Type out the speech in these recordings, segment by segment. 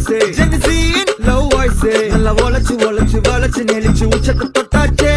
voice ஜென்சியின் love voice நல்லா உழைச்சு உழைச்சு வளைச்சு நெளிச்சு உச்சத்தை தொட்டாச்சே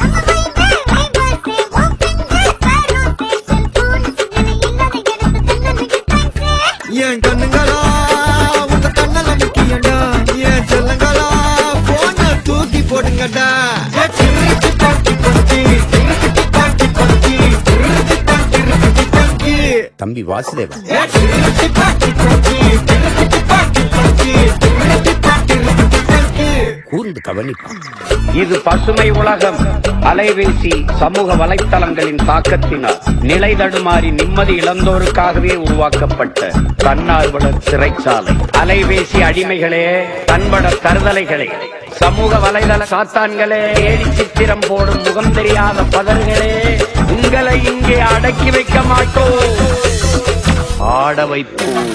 என் கண்ணுங்களா உங்க கண்ணல முக்கியண்டா என் செல்லங்களா போன தூக்கி போடுங்கடா ஏ சிறுக்கு பாக்கி பக்கி சிறுக்கு பாக்கி பக்கி சிறுக்கு பாக்கி ருக்கு பக்கி தம்பி வாசுதேவா ஏ சிறுக்கு பாக்கி பக்கி சிறுக்கு பாக்கி பக்கி சிறுக்கு பாக்கி ருக்கு பக்கி கூர்ந்து கவனிப்பான் இது பசுமை உலகம் அலைபேசி சமூக வலைத்தளங்களின் தாக்கத்தினால் நிலை தடுமாறி நிம்மதி இழந்தோருக்காகவே உருவாக்கப்பட்ட தன்னார்வலர் சிறைச்சாலை அலைபேசி அடிமைகளே தன்பட தருதலைகளே சமூக வலைதள சாத்தான்களே ஏடி சித்திரம் போடும் முகம் தெரியாத பதர்களே உங்களை இங்கே அடக்கி வைக்க மாட்டோம் ஆட வைப்போம்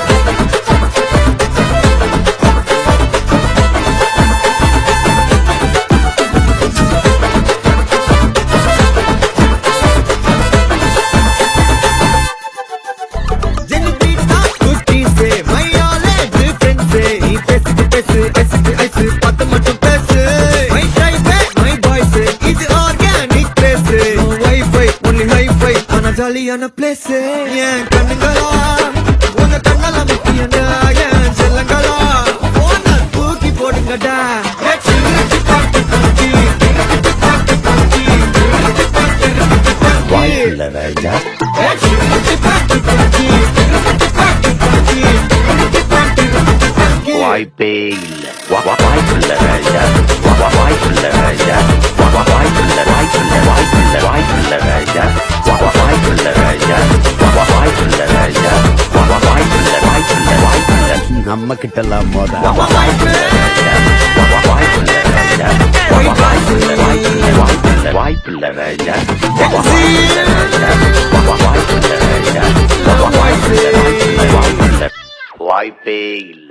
ஜெனிபிட்டா குட்டீஸே மையாலே டிஃபரன்ஸே நீ பேசிட்டு பேசு ஐசு ஐசு பத்து மட்டும் பேசு மை டைப்பே மை பாய்ஸ் இது organic place wifi only hifi ஆனா ஜாலியான பிளேஸ் என் கண்ணுங்களா உங்க கண்ணல முக்கியண்டா என் செல்லங்களா போன தூக்கி போடுங்கடா ஏ சிறுக்கு பாட்டு பக்கி சிறுக்கு பாட்டு பக்கி சிறுக்கு பாட்டு ருக்கு பக்கி வாய்ப்புள்ள ராஜா ஏ சிறுக்கு பாட்டு பக்கி சிறுக்கு பாட்டு பக்கி சிறுக்கு பாட்டு ருக்கு பக்கி வாய்ப்பே இல்ல வா- வா- வாய்ப்புள்ள ராஜா வா- வா- வாய்ப்புள்ள ராஜா வா- வா- வாய்ப்புள்ள வாய்ப்புள்ள வாய்ப்புள்ள வாய்ப்புள்ள ராஜா வா- வா- வாய்ப்புள்ள ராஜா வா- வா- வாய்ப்புள்ள ராஜா வா- வா- வாய்ப்புள்ள வாய்ப்புள்ள வாய்ப்புள்ள நம்ம கிட்ட எல்லாம் மோத வா- வா- வாய்ப்புள்ள ராஜா வா- வா- வாய்ப்புள்ள ராஜா வா- வா- வாய்ப்புள்ள வாய்ப்புள்ள வாய்ப்புள்ள வாய்ப்புள்ள ராஜா வா- வா- வாய்ப்புள்ள ராஜா வா- வா- வாய்ப்புள்ள ராஜா வா- வா- வாய்ப்புள்ள வாய்ப்புள்ள வாய்ப்புள்ள வாய்ப்பே இல்ல